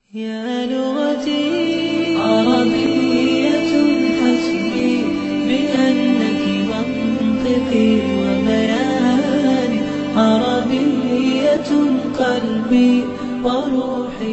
يا لغتي عربية حسبي بأنك منطقي وبياني عربية قلبي وروحي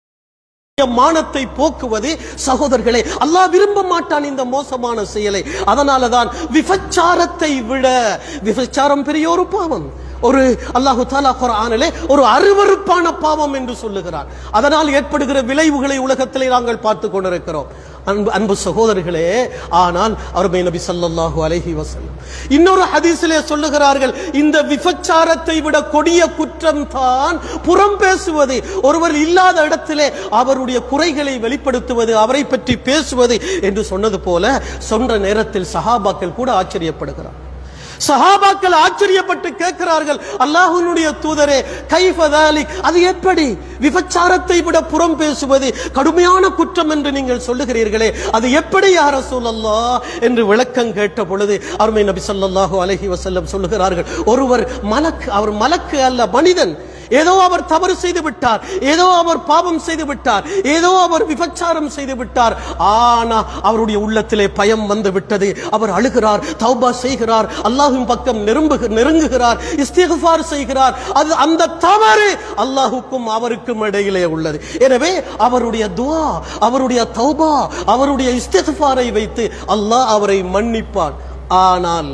மானத்தை போக்குவது சகோதரர்களே அல்லாஹ் விரும்ப மாட்டான் இந்த மோசமான செயலை அதனாலதான் விபச்சாரத்தை விட விபச்சாரம் பெரிய ஒரு பாவம் ஒரு அல்லாஹு தாலா குர்ஆனிலே ஒரு அருவருப்பான பாவம் என்று சொல்லுகிறார் அதனால் ஏற்படுகிற விளைவுகளை உலகத்திலே நாங்கள் பார்த்து கொண்டிருக்கிறோம் அன்பு அன்பு சகோதரர்களே ஆனால் அருமை நபி ஸல்லல்லாஹு அலைஹி வஸல்லம் இன்னொரு ஹதீஸிலே சொல்லுகிறார்கள் இந்த விபச்சாரத்தை விட கொடிய குற்றம் தான் புறம் பேசுவது ஒருவர் இல்லாத இடத்திலே அவருடைய குறைகளை வெளிப்படுத்துவது அவரை பற்றி பேசுவது என்று சொன்னது போல சொன்ன நேரத்தில் சஹாபாக்கள் கூட ஆச்சரியப்படுகிறார் சஹாபாக்கள் ஆச்சரியப்பட்டு கேட்கிறார்கள் அல்லாஹ்வுடைய தூதரே கைஃபதாலிக் அது எப்படி விபச்சாரத்தை விட புறம் பேசுவது கடுமையான குற்றம் என்று நீங்கள் சொல்லுகிறீர்களே அது எப்படி யார சொல்லல்லா என்று விளக்கம் கேட்ட பொழுது அருமை நபி ஸல்லல்லாஹு அலைஹி வஸல்லம் சொல்லுகிறார்கள் ஒருவர் மலக்கு அவர் மலக்கு அல்ல மனிதன் ஏதோ அவர் தவறு செய்து விட்டார் ஏதோ அவர் பாவம் செய்து விட்டார் ஏதோ அவர் விபச்சாரம் செய்து விட்டார் ஆனா அவருடைய உள்ளத்திலே பயம் வந்து விட்டது அவர் அழுகிறார் தௌபா செய்கிறார் அல்லாஹ்வின் பக்கம் நெரும்பு நெருங்குகிறார் இஸ்திக்ஃபார் செய்கிறார் அது அந்த தவறு அல்லாஹுக்கும் அவருக்கும் இடையிலே உள்ளது எனவே அவருடைய துஆ அவருடைய தௌபா அவருடைய இஸ்திக்ஃபாரை வைத்து அல்லாஹ் அவரை மன்னிப்பான் ஆனால்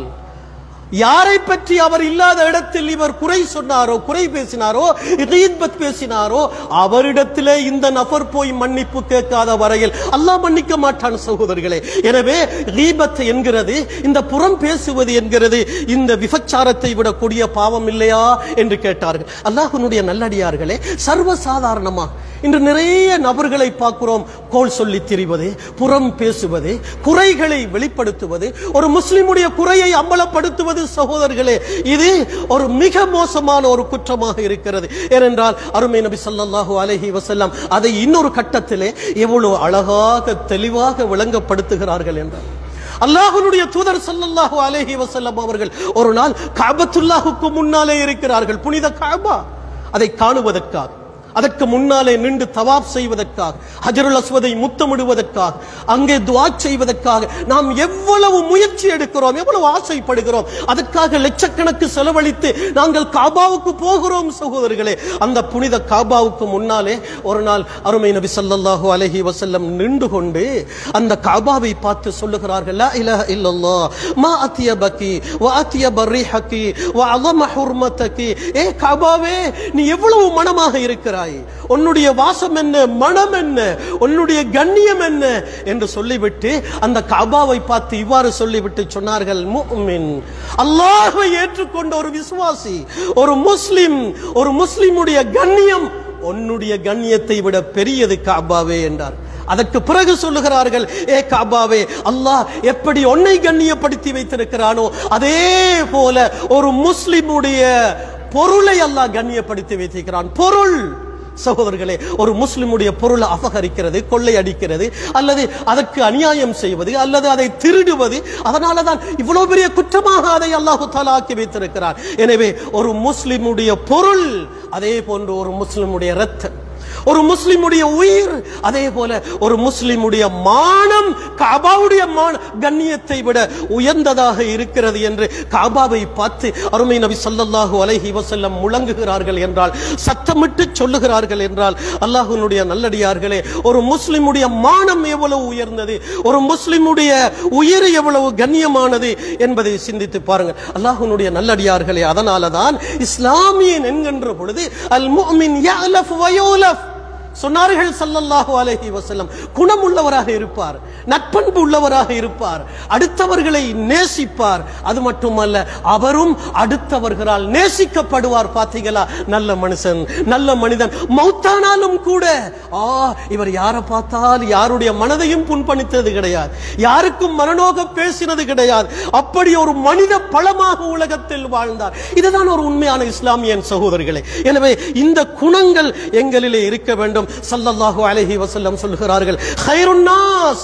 யாரை பற்றி அவர் இல்லாத இடத்தில் இவர் குறை சொன்னாரோ குறை பேசினாரோ கீத்பத் பேசினாரோ அவரிடத்திலே இந்த நபர் போய் மன்னிப்பு கேட்காத வரையில் அல்லாஹ் மன்னிக்க மாட்டான் சகோதரர்களே எனவே கீபத் என்கிறது இந்த புறம் பேசுவது என்கிறது இந்த விபச்சாரத்தை விட கொடிய பாவம் இல்லையா என்று கேட்டார்கள் அல்லாஹ்வினுடைய நல்லடியார்களே சர்வ சாதாரணமா இன்று நிறைய நபர்களை பார்க்கிறோம் கோல் சொல்லி திரிவது புறம் பேசுவது குறைகளை வெளிப்படுத்துவது ஒரு முஸ்லிமுடைய குறையை அம்பலப்படுத்துவது சகோதரர்களே இது ஒரு மிக மோசமான ஒரு குற்றமாக இருக்கிறது ஏனென்றால் அருமை நபி ஸல்லல்லாஹு அலைஹி வஸல்லம் அதை இன்னொரு கட்டத்திலே எவ்வளவு அழகாக தெளிவாக விளங்கப்படுத்துகிறார்கள் என்றார் அல்லாஹ்வுடைய தூதர் ஸல்லல்லாஹு அலைஹி வஸல்லம் அவர்கள் ஒரு நாள் காபத்துல்லாஹுக்கு முன்னாலே இருக்கிறார்கள் புனித காபா அதை காணுவதற்காக அதற்கு முன்னாலே நின்று தவாப் செய்வதற்காக ஹஜருல் அஸ்வதை முத்தமிடுவதற்காக அங்கே துவா செய்வதற்காக நாம் எவ்வளவு முயற்சி எடுக்கிறோம் எவ்வளவு ஆசைப்படுகிறோம் அதற்காக லட்சக்கணக்கு செலவழித்து நாங்கள் காபாவுக்கு போகிறோம் சகோதரர்களே அந்த புனித காபாவுக்கு முன்னாலே ஒரு நாள் அருமை நபி ஸல்லல்லாஹு அலைஹி வஸல்லம் நின்று கொண்டு அந்த காபாவை பார்த்து சொல்லுகிறார்கள் லா இலாஹ இல்லல்லாஹ் மா அத்தியபகி வ அத்தியப ரிஹகி வ அலம ஹுர்மதகி ஏ காபாவே நீ எவ்வளவு மனமாக இருக்கிறாய் உன்னுடைய வாசம் என்ன மனம் என்ன உன்னுடைய கண்ணியம் என்ன என்று சொல்லிவிட்டு அந்த காபாவை பார்த்து இவ்வாறு சொல்லிவிட்டு சொன்னார்கள் முஃமின் அல்லாஹ்வை ஏற்றுக்கொண்ட ஒரு விசுவாசி ஒரு முஸ்லிம் ஒரு முஸ்லிமுடைய கண்ணியம் உன்னுடைய கண்ணியத்தை விட பெரியது காபாவே என்றார் அதற்கு பிறகு சொல்லுகிறார்கள் ஏ காபாவே அல்லாஹ் எப்படி உன்னை கண்ணியப்படுத்தி வைத்திருக்கிறானோ அதே போல ஒரு முஸ்லிமுடைய பொருளை அல்லாஹ் கண்ணியப்படுத்தி வைத்திருக்கிறான் பொருள் சகோதரர்களே ஒரு முஸ்லிமுடைய பொருளை அபகரிக்கிறது கொள்ளை அடிக்கிறது அல்லது அதற்கு அநியாயம் செய்வது அல்லது அதை திருடுவது அதனால தான் இவ்வளவு பெரிய குற்றமாக அதை அல்லாஹு தாலா ஆக்கி வைத்திருக்கிறார் எனவே ஒரு முஸ்லிமுடைய பொருள் அதே போன்று ஒரு முஸ்லிமுடைய ரத்தம் ஒரு முஸ்லிமுடைய உயிர் அதே போல ஒரு முஸ்லிமுடைய மானம் காபாவுடைய மான கண்ணியத்தை விட உயர்ந்ததாக இருக்கிறது என்று காபாவை பார்த்து அருமை நபி ஸல்லல்லாஹு அலைஹி வஸல்லம் முழங்குகிறார்கள் என்றால் சத்தமிட்டு சொல்லுகிறார்கள் என்றால் அல்லாஹ்வினுடைய நல்லடியார்களே ஒரு முஸ்லிமுடைய மானம் எவ்வளவு உயர்ந்தது ஒரு முஸ்லிமுடைய உயிர் எவ்வளவு கண்ணியமானது என்பதை சிந்தித்து பாருங்கள் அல்லாஹ்வினுடைய நல்லடியார்களே அதனால தான் இஸ்லாமியன் என்கின்ற பொழுது அல் முஃமின் யஅலஃப் வயூலஃப் சொன்னார்கள் சல்லல்லாஹு அலைஹி வஸல்லம் குணமுள்ளவராக இருப்பார் நட்பண்பு உள்ளவராக இருப்பார் அடுத்தவர்களை நேசிப்பார் அது மட்டுமல்ல அவரும் அடுத்தவர்களால் நேசிக்கப்படுவார் பாத்தீங்களா நல்ல மனுஷன் நல்ல மனிதன் மௌத்தானாலும் கூட ஆ இவர் யாரை பார்த்தால் யாருடைய மனதையும் புண்பணித்தது கிடையாது யாருக்கும் மனநோக பேசினது கிடையாது அப்படி ஒரு மனித பழமாக உலகத்தில் வாழ்ந்தார் இதுதான் ஒரு உண்மையான இஸ்லாமியன் சகோதரர்களே எனவே இந்த குணங்கள் எங்களிலே இருக்க வேண்டும் ஸல்லல்லாஹு அலைஹி வஸல்லம் சொல்கிறார்கள் ஹைருன் நாஸ்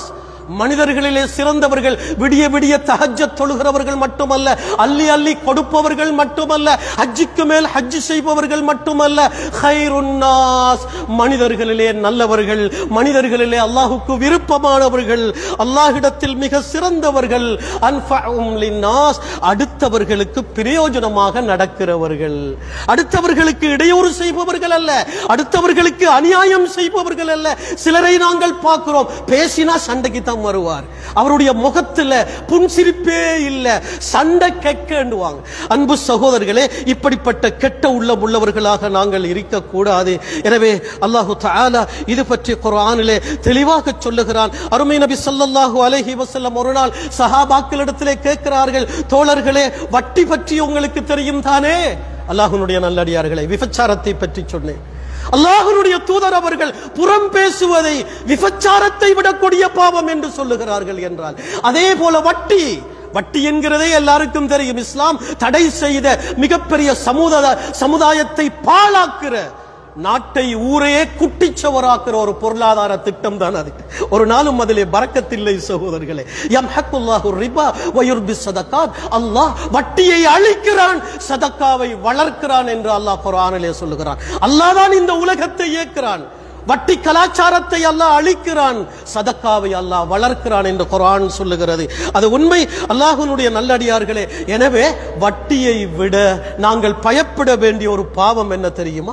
மனிதர்களிலே சிறந்தவர்கள் விடிய விடிய தஹஜ்ஜத் தொழுகிறவர்கள் மட்டுமல்ல அள்ளி அள்ளி கொடுப்பவர்கள் மட்டுமல்ல ஹஜ்ஜுக்கு மேல் ஹஜ் செய்பவர்கள் மட்டுமல்ல ஹைருன் நாஸ் மனிதர்களிலே நல்லவர்கள் மனிதர்களிலே அல்லாஹுக்கு விருப்பமானவர்கள் அல்லாஹ்விடத்தில் மிக சிறந்தவர்கள் அன்ஃபஉம் லின்னாஸ் அடுத்தவர்களுக்கு பிரயோஜனமாக நடக்கிறவர்கள் அடுத்தவர்களுக்கு இடையூறு செய்பவர்கள் அல்ல அடுத்தவர்களுக்கு அநியாயம் செய்பவர்கள் அல்ல சிலரை நாங்கள் பார்க்கிறோம் பேசினா சண்டைக்கு தான் வருவார் அவருடைய முகத்துல புன்சிரிப்பே இல்ல சண்டை கெக்கண்டுவாங்க அன்பு சகோதரர்களே இப்படிப்பட்ட கெட்ட உள்ளம் உள்ளவர்களாக நாங்கள் இருக்கக்கூடாது எனவே அல்லாஹு தஆலா இது பற்றி குர்ஆனிலே தெளிவாக சொல்லுகிறான் அருமை நபி ஸல்லல்லாஹு அலைஹி வஸல்லம் ஒரு நாள் சஹாபாக்களிடத்திலே கேட்கிறார்கள் தோழர்களே வட்டி பற்றி உங்களுக்கு தெரியும் தானே அல்லாஹ்வுடைய நல்லடியார்களை விபச்சாரத்தை பற்றி சொன்னேன் அல்லாஹ்வுடைய தூதர் அவர்கள் புறம் பேசுவதை விபச்சாரத்தை விடக்கூடிய பாவம் என்று சொல்லுகிறார்கள் என்றால் அதே போல வட்டி வட்டி என்கிறதே எல்லாருக்கும் தெரியும் இஸ்லாம் தடை செய்த மிகப்பெரிய சமுதாய சமுதாயத்தை பாழாக்குற நாட்டை ஊரையே குட்டிச்சவராக்குற ஒரு பொருளாதார திட்டம் தான் அது ஒரு நாளும் அதிலே பறக்கத்தில்லை சகோதரர்களே யம் ஹக்குல்லாஹு ரிபா வயுர்பி சதகாத் அல்லாஹ் வட்டியை அழிக்கிறான் சதக்காவை வளர்க்கிறான் என்று அல்லாஹ் குர்ஆனிலே சொல்லுகிறான் அல்லாஹ் தான் இந்த உலகத்தை இயக்குறான் வட்டி கலாச்சாரத்தை அல்லாஹ் அழிக்கிறான் சதக்காவை அல்லாஹ் வளர்க்கிறான் என்று குர்ஆன் சொல்லுகிறது அது உண்மை அல்லாஹ்வினுடைய நல்லடியார்களே எனவே வட்டியை விட நாங்கள் பயப்பட வேண்டிய ஒரு பாவம் என்ன தெரியுமா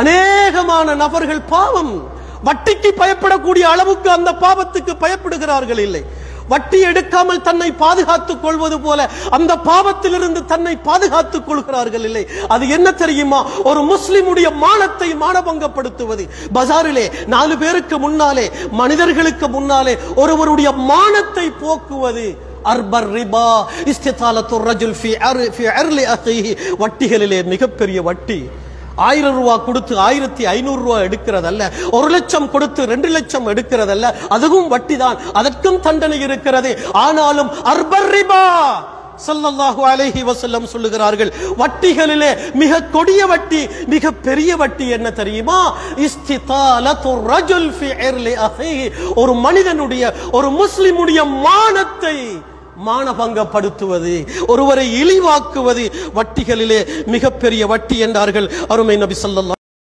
அநேகமான நபர்கள் பாவம் வட்டிக்கு பயப்படக்கூடிய அளவுக்கு அந்த பாவத்துக்கு பயப்படுகிறார்கள் இல்லை வட்டி எடுக்காமல் தன்னை பாதுகாத்துக் கொள்வது போல அந்த பாவத்திலிருந்து தன்னை பாதுகாத்துக் கொள்கிறார்கள் இல்லை அது என்ன தெரியுமா ஒரு முஸ்லிமுடைய மானத்தை மானபங்கப்படுத்துவது பஜாரிலே நாலு பேருக்கு முன்னாலே மனிதர்களுக்கு முன்னாலே ஒருவருடைய மானத்தை போக்குவது அர்பர் ரிபா இஸ்திதாலத்து ரஜுல் ஃபி அர் ஃபி அர்லி அഖீஹி வட்டிகளிலே மிகப்பெரிய வட்டி ஆயிரம் ரூபாய் கொடுத்து ஆயிரத்தி ஐநூறு ரூபாய் எடுக்கிறதல்ல ஒரு லட்சம் கொடுத்து ரெண்டு லட்சம் எடுக்கிறதல்ல அதுவும் வட்டி தான் அதற்கும் தண்டனை இருக்கிறது ஆனாலும் அர்பர் ரிபா ஸல்லல்லாஹு அலைஹி வஸல்லம் சொல்லுகிறார்கள் வட்டிகளிலே மிக கொடிய வட்டி மிக பெரிய வட்டி என்ன தெரியுமா இஸ்திதாலத்து ரஜுல் ஃபி இர்லி அஹீஹி ஒரு மனிதனுடைய ஒரு முஸ்லிமுடைய மானத்தை மானபங்கப்படுத்துவது ஒருவரை இழிவாக்குவது வட்டிகளிலே மிகப்பெரிய வட்டி என்றார்கள் அருமை நபி ஸல்லல்லாஹு